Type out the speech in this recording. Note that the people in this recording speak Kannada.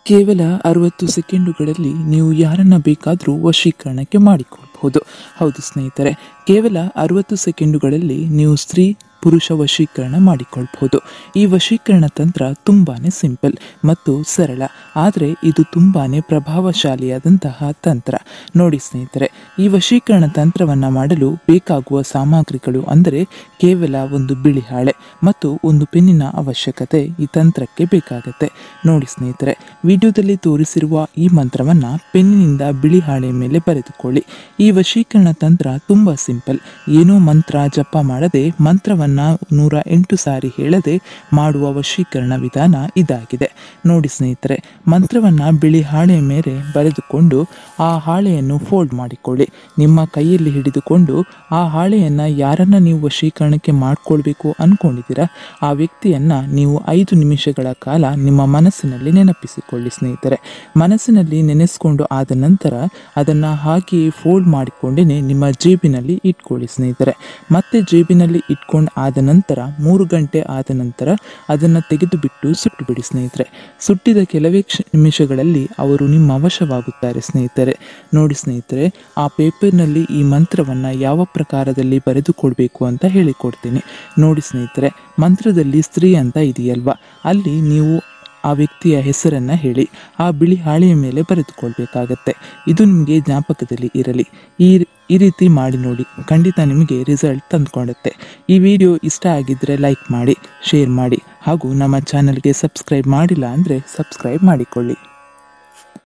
ಕೇವಲ ಅರವತ್ತು ಸೆಕೆಂಡುಗಳಲ್ಲಿ ನೀವು ಯಾರನ್ನ ಬೇಕಾದರೂ ವಶೀಕರಣಕ್ಕೆ ಮಾಡಿಕೊಳ್ಬಹುದು ಹೌದು ಸ್ನೇಹಿತರೆ ಕೇವಲ ಅರವತ್ತು ಸೆಕೆಂಡುಗಳಲ್ಲಿ ನೀವು ಸ್ತ್ರೀ ಪುರುಷ ವಶೀಕರಣ ಮಾಡಿಕೊಳ್ಬಹುದು ಈ ವಶೀಕರಣ ತಂತ್ರ ತುಂಬಾನೇ ಸಿಂಪಲ್ ಮತ್ತು ಸರಳ ಆದರೆ ಇದು ತುಂಬಾನೇ ಪ್ರಭಾವಶಾಲಿಯಾದಂತಹ ತಂತ್ರ ನೋಡಿ ಸ್ನೇಹಿತರೆ ಈ ವಶೀಕರಣ ತಂತ್ರವನ್ನು ಮಾಡಲು ಬೇಕಾಗುವ ಸಾಮಗ್ರಿಗಳು ಅಂದರೆ ಕೇವಲ ಒಂದು ಬಿಳಿ ಹಾಳೆ ಮತ್ತು ಒಂದು ಪೆನ್ನಿನ ಅವಶ್ಯಕತೆ ಈ ತಂತ್ರಕ್ಕೆ ಬೇಕಾಗುತ್ತೆ ನೋಡಿ ಸ್ನೇಹಿತರೆ ವಿಡಿಯೋದಲ್ಲಿ ತೋರಿಸಿರುವ ಈ ಮಂತ್ರವನ್ನು ಪೆನ್ನಿನಿಂದ ಬಿಳಿ ಹಾಳೆ ಮೇಲೆ ಬರೆದುಕೊಳ್ಳಿ ಈ ವಶೀಕರಣ ತಂತ್ರ ತುಂಬ ಸಿಂಪಲ್ ಏನೋ ಮಂತ್ರ ಜಪ ಮಾಡದೆ ಮಂತ್ರವನ್ನು ನೂರ ಎಂಟು ಸಾರಿ ಹೇಳದೆ ಮಾಡುವ ವಶೀಕರಣ ವಿಧಾನ ಇದಾಗಿದೆ ನೋಡಿ ಸ್ನೇಹಿತರೆ ಮಂತ್ರವನ್ನು ಬಿಳಿ ಹಾಳೆಯ ಮೇಲೆ ಬರೆದುಕೊಂಡು ಆ ಹಾಳೆಯನ್ನು ಫೋಲ್ಡ್ ಮಾಡಿಕೊಳ್ಳಿ ನಿಮ್ಮ ಕೈಯಲ್ಲಿ ಹಿಡಿದುಕೊಂಡು ಆ ಹಾಳೆಯನ್ನು ಯಾರನ್ನ ನೀವು ವಶೀಕರಣಕ್ಕೆ ಮಾಡ್ಕೊಳ್ಬೇಕು ಅನ್ಕೊಂಡಿದ್ದೀರಾ ಆ ವ್ಯಕ್ತಿಯನ್ನ ನೀವು ಐದು ನಿಮಿಷಗಳ ಕಾಲ ನಿಮ್ಮ ಮನಸ್ಸಿನಲ್ಲಿ ನೆನಪಿಸಿಕೊಳ್ಳಿ ಸ್ನೇಹಿತರೆ ಮನಸ್ಸಿನಲ್ಲಿ ನೆನೆಸ್ಕೊಂಡು ಆದ ನಂತರ ಅದನ್ನು ಹಾಗೆಯೇ ಫೋಲ್ಡ್ ಮಾಡಿಕೊಂಡೇ ನಿಮ್ಮ ಜೇಬಿನಲ್ಲಿ ಇಟ್ಕೊಳ್ಳಿ ಸ್ನೇಹಿತರೆ ಮತ್ತೆ ಜೇಬಿನಲ್ಲಿ ಇಟ್ಕೊಂಡು ಆದ ನಂತರ ಮೂರು ಗಂಟೆ ಆದ ನಂತರ ಅದನ್ನು ತೆಗೆದು ಬಿಟ್ಟು ಸುಟ್ಟು ಬಿಡಿ ಸ್ನೇಹಿತರೆ ಸುಟ್ಟಿದ ಕೆಲವೇ ಕ್ಷ ನಿಮಿಷಗಳಲ್ಲಿ ಅವರು ನಿಮ್ಮ ವಶವಾಗುತ್ತಾರೆ ಸ್ನೇಹಿತರೆ ನೋಡಿ ಸ್ನೇಹಿತರೆ ಆ ಪೇಪರ್ನಲ್ಲಿ ಈ ಮಂತ್ರವನ್ನು ಯಾವ ಪ್ರಕಾರದಲ್ಲಿ ಬರೆದುಕೊಳ್ಬೇಕು ಅಂತ ಹೇಳಿಕೊಡ್ತೀನಿ ನೋಡಿ ಸ್ನೇಹಿತರೆ ಮಂತ್ರದಲ್ಲಿ ಸ್ತ್ರೀ ಅಂತ ಇದೆಯಲ್ವಾ ಅಲ್ಲಿ ನೀವು ಆ ವ್ಯಕ್ತಿಯ ಹೆಸರನ್ನು ಹೇಳಿ ಆ ಬಿಳಿ ಹಾಳೆಯ ಮೇಲೆ ಬರೆದುಕೊಳ್ಬೇಕಾಗತ್ತೆ ಇದು ನಿಮಗೆ ಜ್ಞಾಪಕದಲ್ಲಿ ಇರಲಿ ಈ ಈ ರೀತಿ ಮಾಡಿ ನೋಡಿ ಖಂಡಿತ ನಿಮಗೆ ರಿಸಲ್ಟ್ ತಂದುಕೊಡುತ್ತೆ ಈ ವಿಡಿಯೋ ಇಷ್ಟ ಆಗಿದ್ದರೆ ಲೈಕ್ ಮಾಡಿ ಶೇರ್ ಮಾಡಿ ಹಾಗೂ ನಮ್ಮ ಚಾನಲ್ಗೆ ಸಬ್ಸ್ಕ್ರೈಬ್ ಮಾಡಿಲ್ಲ ಅಂದರೆ ಸಬ್ಸ್ಕ್ರೈಬ್ ಮಾಡಿಕೊಳ್ಳಿ